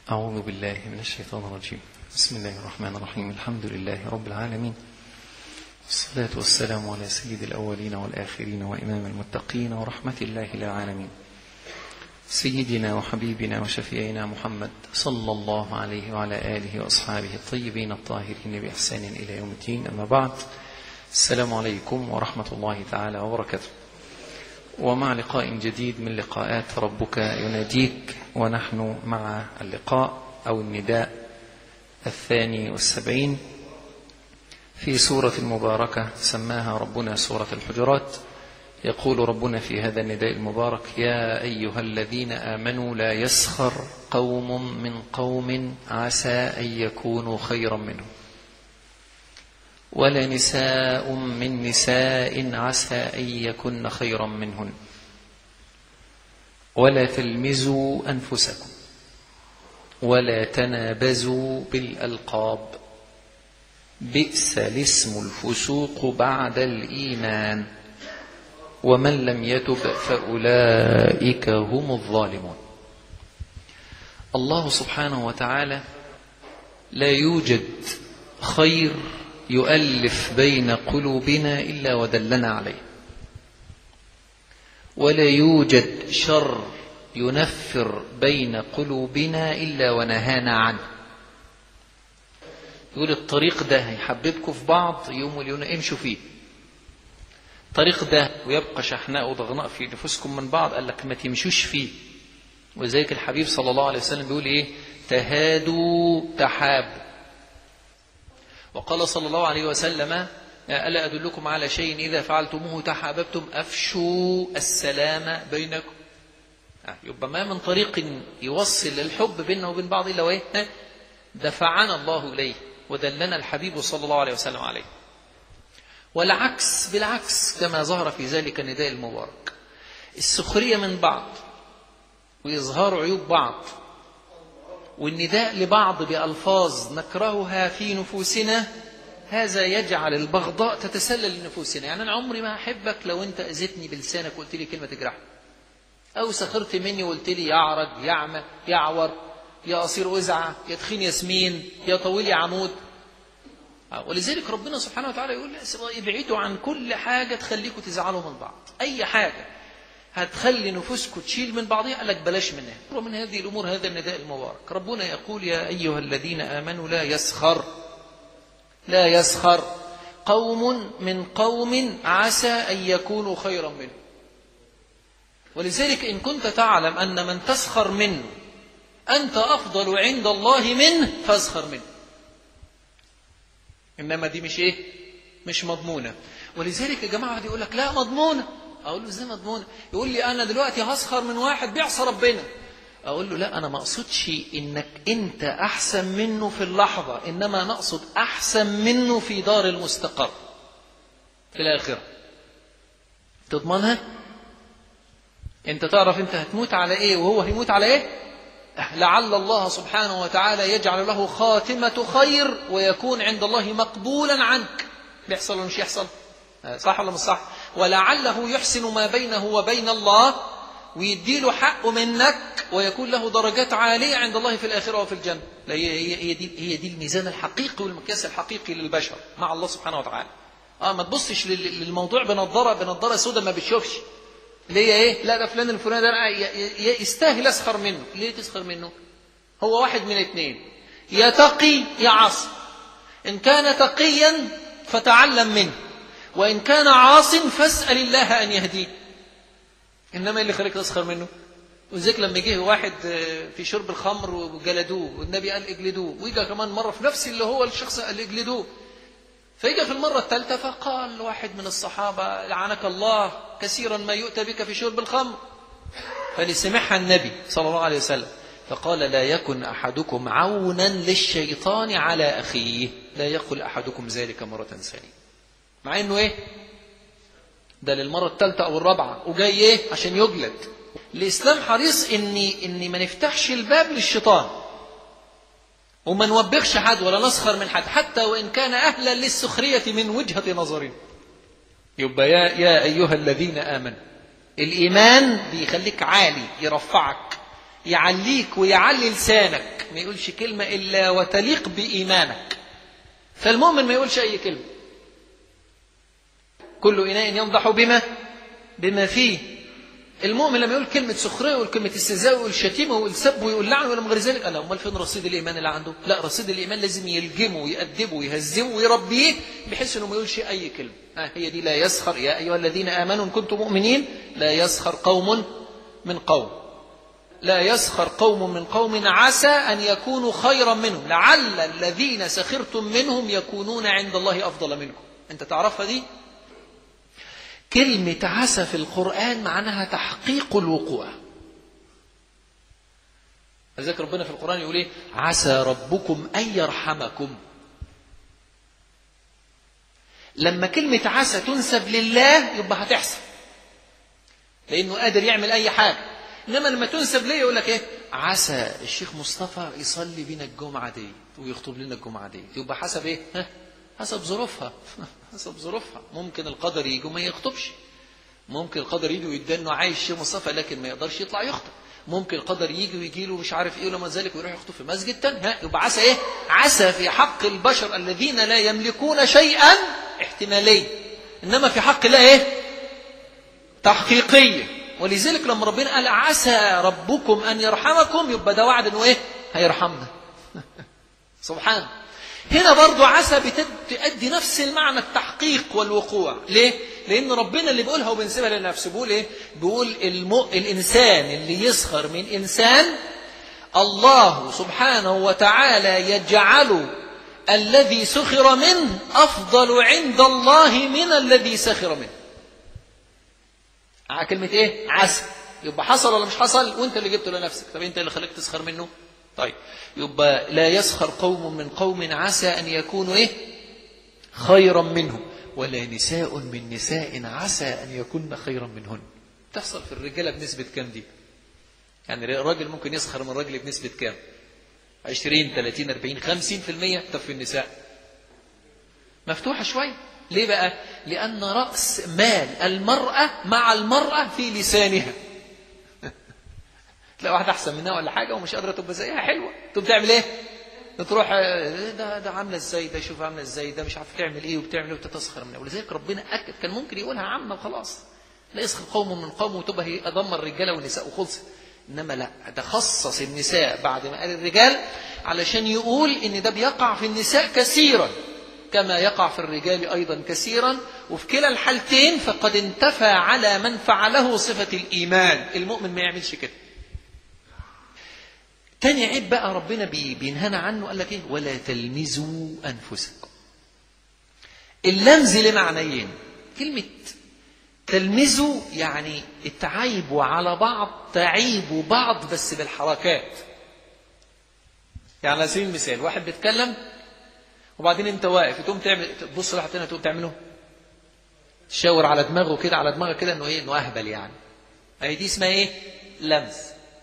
أعوذ بالله من الشيطان الرجيم بسم الله الرحمن الرحيم الحمد لله رب العالمين والصلاة والسلام على سيد الأولين والآخرين وإمام المتقين ورحمة الله للعالمين سيدنا وحبيبنا وشفيعنا محمد صلى الله عليه وعلى آله وأصحابه الطيبين الطاهرين بإحسان إلى يوم الدين أما بعد السلام عليكم ورحمة الله تعالى وبركاته ومع لقاء جديد من لقاءات ربك يناديك ونحن مع اللقاء أو النداء الثاني والسبعين في سورة المباركة سماها ربنا سورة الحجرات يقول ربنا في هذا النداء المبارك يا أيها الذين آمنوا لا يسخر قوم من قوم عسى أن يكونوا خيرا منهم ولا نساء من نساء عسى أن يكن خيرا منهن ولا تلمزوا أنفسكم ولا تنابزوا بالألقاب بئس الاسم الفسوق بعد الإيمان ومن لم يتب فأولئك هم الظالمون الله سبحانه وتعالى لا يوجد خير يؤلف بين قلوبنا إلا ودلنا عليه ولا يوجد شر ينفر بين قلوبنا إلا ونهانا عنه يقول الطريق ده هيحببكم في بعض يوم وليون امشوا فيه الطريق ده ويبقى شحناء وضغناء في نفوسكم من بعض قال لك ما تمشوش فيه وذلك الحبيب صلى الله عليه وسلم بيقول ايه تهادوا تحابوا وقال صلى الله عليه وسلم ألا أدلكم على شيء إذا فعلتموه تحاببتم أفشوا السلام بينكم يبقى ما من طريق يوصل للحب بيننا وبين بعض إلا وإيه دفعنا الله إليه ودلنا الحبيب صلى الله عليه وسلم عليه والعكس بالعكس كما ظهر في ذلك النداء المبارك السخرية من بعض وإظهار عيوب بعض والنداء لبعض بألفاظ نكرهها في نفوسنا هذا يجعل البغضاء تتسلل لنفوسنا يعني أنا عمري ما أحبك لو أنت أذيتني بلسانك وقلت لي كلمة تجرحني أو سخرت مني وقلت لي يعرج يعمى يعور يا قصير وزعة يا تخين ياسمين يا طويل يا عمود ولذلك ربنا سبحانه وتعالى يقول ابعدوا عن كل حاجة تخليكم تزعلوا من بعض أي حاجة هتخلي نفوسكم تشيل من بعضها قال لك بلاش منها ومن هذه الأمور هذا النداء المبارك ربنا يقول يا أيها الذين آمنوا لا يسخر لا يسخر قوم من قوم عسى أن يكونوا خيرا منه ولذلك إن كنت تعلم أن من تسخر منه أنت أفضل عند الله منه فاسخر منه إنما دي مش إيه مش مضمونة ولذلك يا جماعة يقول لك لا مضمونة أقول له إزاي مضمونة يقول لي أنا دلوقتي هسخر من واحد بيعصى ربنا أقول له لا أنا ما أقصدش إنك أنت أحسن منه في اللحظة إنما نقصد أحسن منه في دار المستقر في الآخرة تضمنها أنت تعرف أنت هتموت على إيه وهو هيموت على إيه لعل الله سبحانه وتعالى يجعل له خاتمة خير ويكون عند الله مقبولا عنك بيحصل ولا مش يحصل صح ولا مش صح ولعله يحسن ما بينه وبين الله ويديله حقه منك ويكون له درجات عالية عند الله في الآخرة وفي الجنة لا هي, هي, هي, دي, هي دي الميزان الحقيقي والمقياس الحقيقي للبشر مع الله سبحانه وتعالى اه ما تبصش للموضوع بنضاره بنضاره سوداء ما بتشوفش ليه ايه لا ده فلان الفلاني ده يستاهل اسخر منه ليه تسخر منه هو واحد من اثنين يا تقي يا عاصي ان كان تقيا فتعلم منه وان كان عاص فاسال الله ان يهديه انما اللي خليك تسخر منه وذلك لما جه واحد في شرب الخمر وجلدوه والنبي قال اجلدوه ويجا كمان مره في نفس اللي هو الشخص قال اجلدوه فإجا في المرة الثالثة فقال واحد من الصحابة لعنك الله كثيرا ما يؤتى بك في شرب الخمر فلسمعها النبي صلى الله عليه وسلم فقال لا يكن أحدكم عونا للشيطان على أخيه لا يقل أحدكم ذلك مرة ثانية مع أنه إيه ده للمرة الثالثة أو الرابعة وجاي إيه عشان يجلد الإسلام حريص إني, إني ما نفتحش الباب للشيطان وما نوبخش حد ولا نسخر من حد حتى وإن كان أهلا للسخرية من وجهة نظرنا يبقى يا, يا أيها الذين آمنوا الإيمان بيخليك عالي يرفعك يعليك ويعلي لسانك ما يقولش كلمة إلا وتليق بإيمانك فالمؤمن ما يقولش أي كلمة كل إناء ينضح بما بما فيه المؤمن لما يقول كلمة سخرية ويقول كلمة استهزاء ويقول شتيمة ويقول سب ويقول لعن ولا من غير ذلك لا أمال فين رصيد الإيمان اللي عنده؟ لا رصيد الإيمان لازم يلجمه ويأدبه ويهذبه ويربيه بحيث إنه ما يقولش أي كلمة آه هي دي لا يسخر يا أيها الذين آمنوا إن كنتم مؤمنين لا يسخر قوم من قوم لا يسخر قوم من قوم عسى أن يكونوا خيرا منهم لعل الذين سخرتم منهم يكونون عند الله أفضل منكم أنت تعرفها دي كلمة عسى في القرآن معناها تحقيق الوقوع لذلك ربنا في القرآن يقول إيه عسى ربكم أن يرحمكم لما كلمة عسى تنسب لله يبقى هتحصل لأنه قادر يعمل أي حاجة إنما لما تنسب ليه يقول لك إيه عسى الشيخ مصطفى يصلي بينا الجمعة دي ويخطب لنا الجمعة دي يبقى حسب إيه ها حسب ظروفها حسب ظروفها ممكن القدر يجي وما يخطبش ممكن القدر يجي ويدى انه عايش شيخ مصطفى لكن ما يقدرش يطلع يخطب ممكن القدر يجي ويجي له مش عارف ايه ولما ذلك ويروح يخطب في مسجد تاني ها يبقى عسى ايه عسى في حق البشر الذين لا يملكون شيئا احتماليا انما في حق الله ايه تحقيقيه ولذلك لما ربنا قال عسى ربكم ان يرحمكم يبقى ده وعد انه ايه هيرحمنا سبحانه هنا برضو عسى بتأدي نفس المعنى التحقيق والوقوع ليه؟ لأن ربنا اللي بيقولها وبنسيبها لنفسه بيقول إيه؟ بيقول المو... الإنسان اللي يسخر من إنسان الله سبحانه وتعالى يجعل الذي سخر منه أفضل عند الله من الذي سخر منه كلمة إيه؟ عسى يبقى حصل ولا مش حصل وانت اللي جبته لنفسك طب انت اللي خليك تسخر منه طيب يبقى لا يسخر قوم من قوم عسى أن يكونوا إيه خيرا منهم ولا نساء من نساء عسى أن يكون خيرا منهن تحصل في الرجالة بنسبة كام دي يعني الراجل ممكن يسخر من الراجل بنسبة كام 20 30 40 50 في المية طب في النساء مفتوحة شوية ليه بقى لأن رأس مال المرأة مع المرأة في لسانها تلاقي واحدة أحسن منها ولا حاجة ومش قادرة تبقى زيها حلوة تقوم تعمل إيه؟ تروح ده ده عاملة إزاي ده شوف عاملة إزاي ده مش عارف تعمل إيه وبتعمل إيه وتتسخر منها ولذلك ربنا أكد كان ممكن يقولها عامة وخلاص لا يسخر قوم من قوم وتبقى هي أضم الرجالة والنساء وخلص إنما لا ده خصص النساء بعد ما قال الرجال علشان يقول إن ده بيقع في النساء كثيرا كما يقع في الرجال أيضا كثيرا وفي كلا الحالتين فقد انتفى على من فعله صفة الإيمان المؤمن ما يعملش كده تاني عيب بقى ربنا بينهانا عنه قال لك ايه ولا تلمزوا انفسكم اللمز لمعنيين كلمه تلمزوا يعني التعايبوا على بعض تعيبوا بعض بس بالحركات يعني على سبيل المثال واحد بيتكلم وبعدين انت واقف تقوم تعمل تبص لواحد تاني تقوم تعمله تشاور على دماغه كده على دماغك كده انه ايه انه اهبل يعني اهي دي اسمها ايه لمز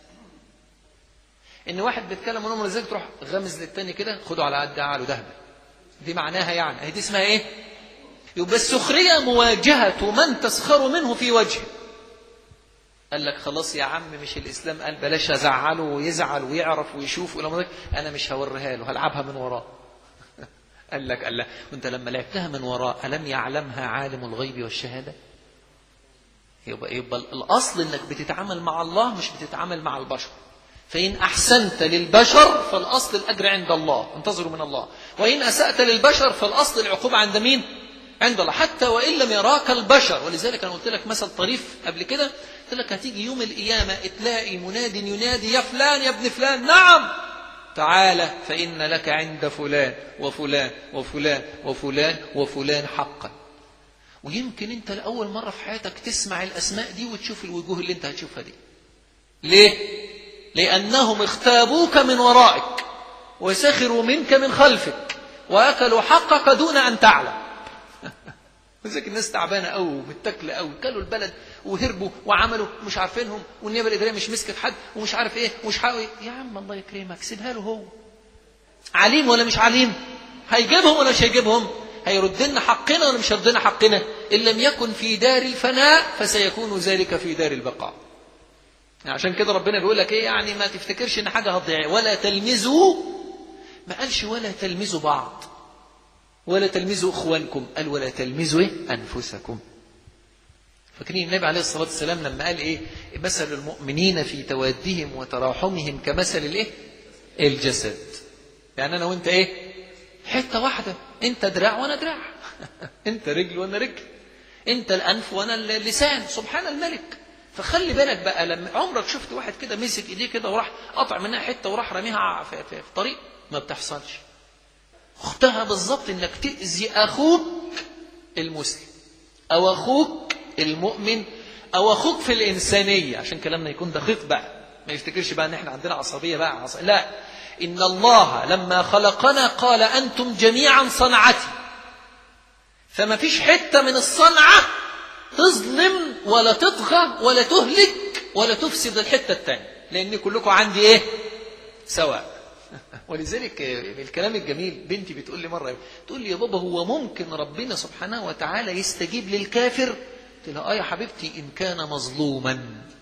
ان واحد بيتكلم ونمر ازاي تروح غمز للتاني كده خده على قد عقله دهبل دي معناها يعني هي دي اسمها ايه يبقى السخرية مواجهة من تسخر منه في وجهه قال لك خلاص يا عم مش الإسلام قال بلاش أزعله ويزعل ويعرف ويشوف ولا أنا مش هوريها له هلعبها من وراه قال لك قال له وانت لما لعبتها من وراه ألم يعلمها عالم الغيب والشهادة يبقى, يبقى الأصل انك بتتعامل مع الله مش بتتعامل مع البشر فإن أحسنت للبشر فالأصل الأجر عند الله انتظروا من الله وإن أسأت للبشر فالأصل العقوبة عند مين عند الله حتى وإن لم يراك البشر ولذلك أنا قلت لك مثل طريف قبل كده قلت لك هتيجي يوم القيامة تلاقي مناد ينادي يا فلان يا ابن فلان نعم تعالى فإن لك عند فلان وفلان وفلان وفلان وفلان حقا ويمكن انت لأول مرة في حياتك تسمع الأسماء دي وتشوف الوجوه اللي انت هتشوفها دي ليه؟ لأنهم اختابوك من ورائك وسخروا منك من خلفك وأكلوا حقك دون أن تعلم وذلك الناس تعبانة قوي ومتكلة قوي كلوا البلد وهربوا وعملوا مش عارفينهم والنيابة الإدارية مش مسكت حد ومش عارف إيه ومش حاوي يا عم الله يكرمك سيبها له هو عليم ولا مش عليم هيجيبهم ولا مش هيجيبهم هيرد لنا حقنا ولا مش هيرد لنا حقنا إن لم يكن في دار الفناء فسيكون ذلك في دار البقاء عشان كده ربنا بيقول لك ايه يعني ما تفتكرش ان حاجه هتضيع ولا تلمزوا ما قالش ولا تلمزوا بعض ولا تلمزوا اخوانكم قال ولا تلمزوا ايه انفسكم فاكرين النبي عليه الصلاه والسلام لما قال ايه مثل المؤمنين في توادهم وتراحمهم كمثل الايه الجسد يعني انا وانت ايه حته واحده انت دراع وانا دراع انت رجل وانا رجل انت الانف وانا اللسان سبحان الملك فخلي بالك بقى لما عمرك شفت واحد كده مسك ايديه كده وراح قطع منها حته وراح راميها في, في, في طريق ما بتحصلش اختها بالظبط انك تاذي اخوك المسلم او اخوك المؤمن او اخوك في الانسانيه عشان كلامنا يكون دقيق بقى ما يفتكرش بقى ان احنا عندنا عصبيه بقى عصبية. لا ان الله لما خلقنا قال انتم جميعا صنعتي فما فيش حته من الصنعه تظلم ولا تطغى ولا تهلك ولا تفسد الحته الثانيه لان كلكم عندي ايه سواء ولذلك الكلام الجميل بنتي بتقول لي مره تقول لي يا بابا هو ممكن ربنا سبحانه وتعالى يستجيب للكافر قلت لها اه يا حبيبتي ان كان مظلوما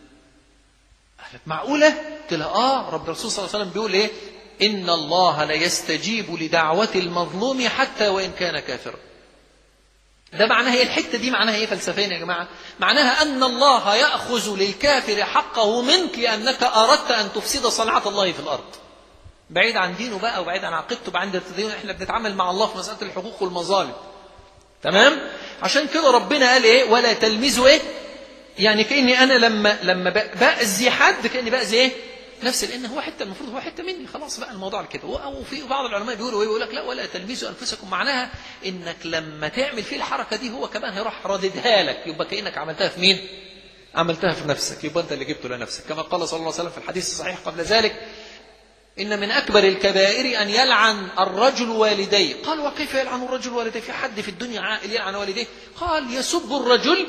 قالت معقوله قلت لها اه رب الرسول صلى الله عليه وسلم بيقول ايه ان الله لا يستجيب لدعوه المظلوم حتى وان كان كافرا ده معناها ايه الحته دي معناها ايه فلسفيا يا جماعه معناها ان الله ياخذ للكافر حقه منك لانك اردت ان تفسد صنعه الله في الارض بعيد عن دينه بقى وبعيد عن عقيدته بعد التدين احنا بنتعامل مع الله في مساله الحقوق والمظالم تمام عشان كده ربنا قال ايه ولا تلمزوا ايه يعني كاني انا لما لما باذي حد كاني باذي ايه نفسي لان هو حته المفروض هو حته مني خلاص بقى الموضوع على كده وفي بعض العلماء بيقولوا ايه يقول لك لا ولا تلمسوا انفسكم معناها انك لما تعمل فيه الحركه دي هو كمان هيروح راددها لك يبقى كانك عملتها في مين عملتها في نفسك يبقى انت اللي جبته لنفسك كما قال صلى الله عليه وسلم في الحديث الصحيح قبل ذلك إن من أكبر الكبائر أن يلعن الرجل والديه قال وكيف يلعن الرجل والديه في حد في الدنيا عاقل يلعن والديه قال يسب الرجل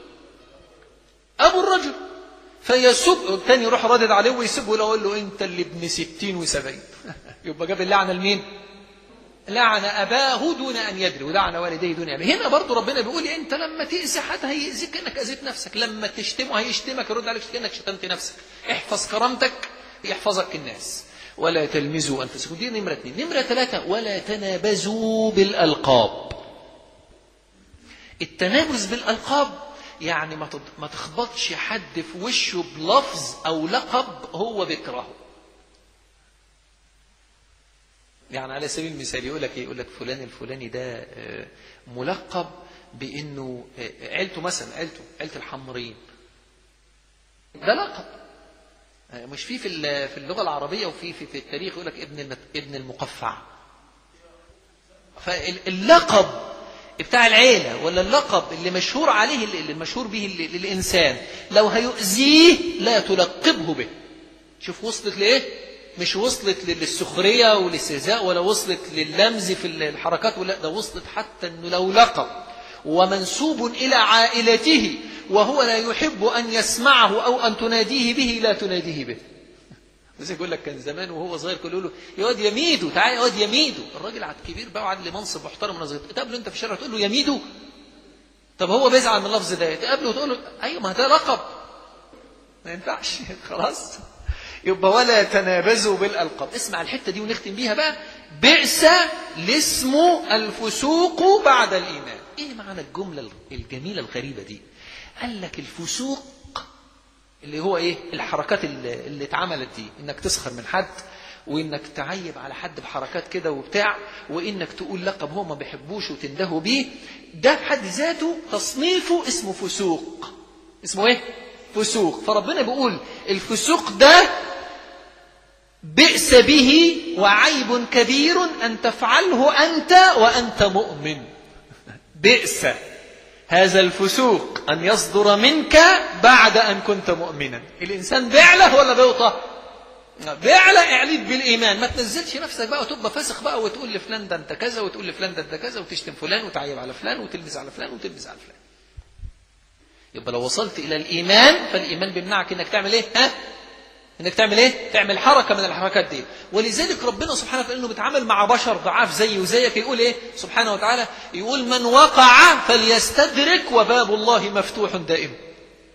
أبو الرجل فيسب الثاني يروح ردد عليه ويسب ولا يقول له أنت اللي ابن ستين وسبعين يبقى جاب اللعنة لمين لعن أباه دون أن يدري ولعن والديه دون أن هنا برضو ربنا بيقول أنت لما تأذي حد هيأذيك كأنك أذيت نفسك لما تشتمه هيشتمك يرد عليك كأنك شتمت نفسك احفظ كرامتك يحفظك الناس ولا تلمزوا أنفسكم دي نمرة اثنين نمرة ثلاثة ولا تنابزوا بالألقاب التنابز بالألقاب يعني ما ما تخبطش حد في وشه بلفظ أو لقب هو بيكرهه يعني على سبيل المثال يقول لك ايه يقول لك فلان الفلاني ده ملقب بانه عيلته مثلا عيلته عيله الحمرين ده لقب مش في في في اللغه العربيه وفي في, في التاريخ يقول لك ابن ابن المقفع فاللقب بتاع العيله ولا اللقب اللي مشهور عليه اللي مشهور به للانسان لو هيؤذيه لا تلقبه به شوف وصلت لايه مش وصلت للسخريه والاستهزاء ولا وصلت لللمز في الحركات ولا ده وصلت حتى انه لو لقب ومنسوب الى عائلته وهو لا يحب أن يسمعه أو أن تناديه به لا تناديه به بس يقول لك كان زمان وهو صغير كله له يا واد يا ميدو تعالى يا واد يا ميدو الراجل عاد كبير بقى وعاد لمنصب محترم ونظير تقابله انت في الشارع تقول له يا ميدو طب هو بيزعل من اللفظ ده تقابله وتقول له ايوه ما ده لقب ما ينفعش خلاص يبقى ولا تنابزوا بالالقاب اسمع الحته دي ونختم بيها بقى بئس الاسم الفسوق بعد الايمان ايه معنى الجمله الجميله الغريبه دي قال لك الفسوق اللي هو ايه الحركات اللي, اللي اتعملت دي انك تسخر من حد وانك تعيب على حد بحركات كده وبتاع وانك تقول لقب هو ما بيحبوش وتندهوا بيه ده بحد ذاته تصنيفه اسمه فسوق اسمه ايه فسوق فربنا بيقول الفسوق ده بئس به وعيب كبير ان تفعله انت وانت مؤمن بئس هذا الفسوق أن يصدر منك بعد أن كنت مؤمنا الإنسان بيعلى ولا بيوطى بيعلى اعليت بالإيمان ما تنزلش نفسك بقى وتبقى فاسق بقى وتقول لفلان ده أنت كذا وتقول لفلان ده أنت كذا وتشتم فلان وتعيب على فلان وتلبس على فلان وتلبس على فلان يبقى لو وصلت إلى الإيمان فالإيمان بيمنعك إنك تعمل إيه ها انك تعمل ايه تعمل حركه من الحركات دي ولذلك ربنا سبحانه وتعالى انه بيتعامل مع بشر ضعاف زي وزيك يقول ايه سبحانه وتعالى يقول من وقع فليستدرك وباب الله مفتوح دائما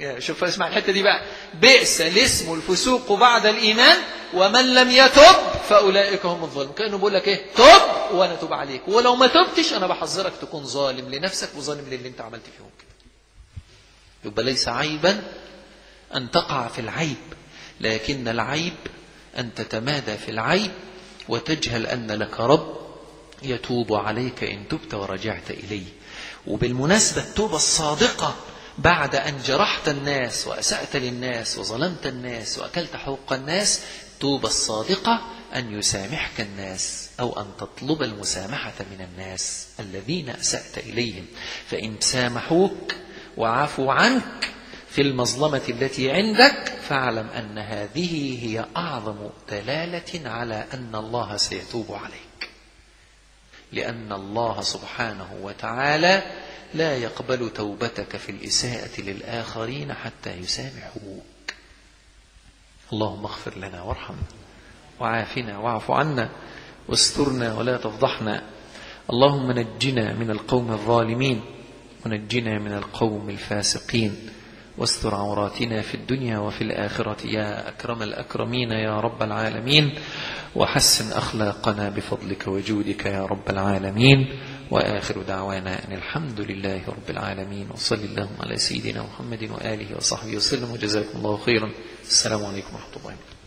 شوف اسمع الحتة دي بقى بئس الاسم الفسوق بعد الإيمان ومن لم يتب فأولئك هم الظالمون كأنه بيقول لك إيه تب وأنا تب عليك ولو ما تبتش أنا بحذرك تكون ظالم لنفسك وظالم للي أنت عملت فيهم كده يبقى ليس عيبا أن تقع في العيب لكن العيب أن تتمادى في العيب وتجهل أن لك رب يتوب عليك إن تبت ورجعت إليه وبالمناسبة التوبة الصادقة بعد أن جرحت الناس وأسأت للناس وظلمت الناس وأكلت حقوق الناس التوبة الصادقة أن يسامحك الناس أو أن تطلب المسامحة من الناس الذين أسأت إليهم فإن سامحوك وعفوا عنك في المظلمة التي عندك فاعلم أن هذه هي أعظم دلالة على أن الله سيتوب عليك لأن الله سبحانه وتعالى لا يقبل توبتك في الإساءة للآخرين حتى يسامحوك اللهم اغفر لنا وارحمنا وعافنا واعف عنا واسترنا ولا تفضحنا اللهم نجنا من القوم الظالمين ونجنا من القوم الفاسقين واستر عوراتنا في الدنيا وفي الآخرة يا أكرم الأكرمين يا رب العالمين وحسن أخلاقنا بفضلك وجودك يا رب العالمين وآخر دعوانا أن الحمد لله رب العالمين وصل اللهم على سيدنا محمد وآله وصحبه وسلم وجزاكم الله خيرا السلام عليكم ورحمة الله وبركاته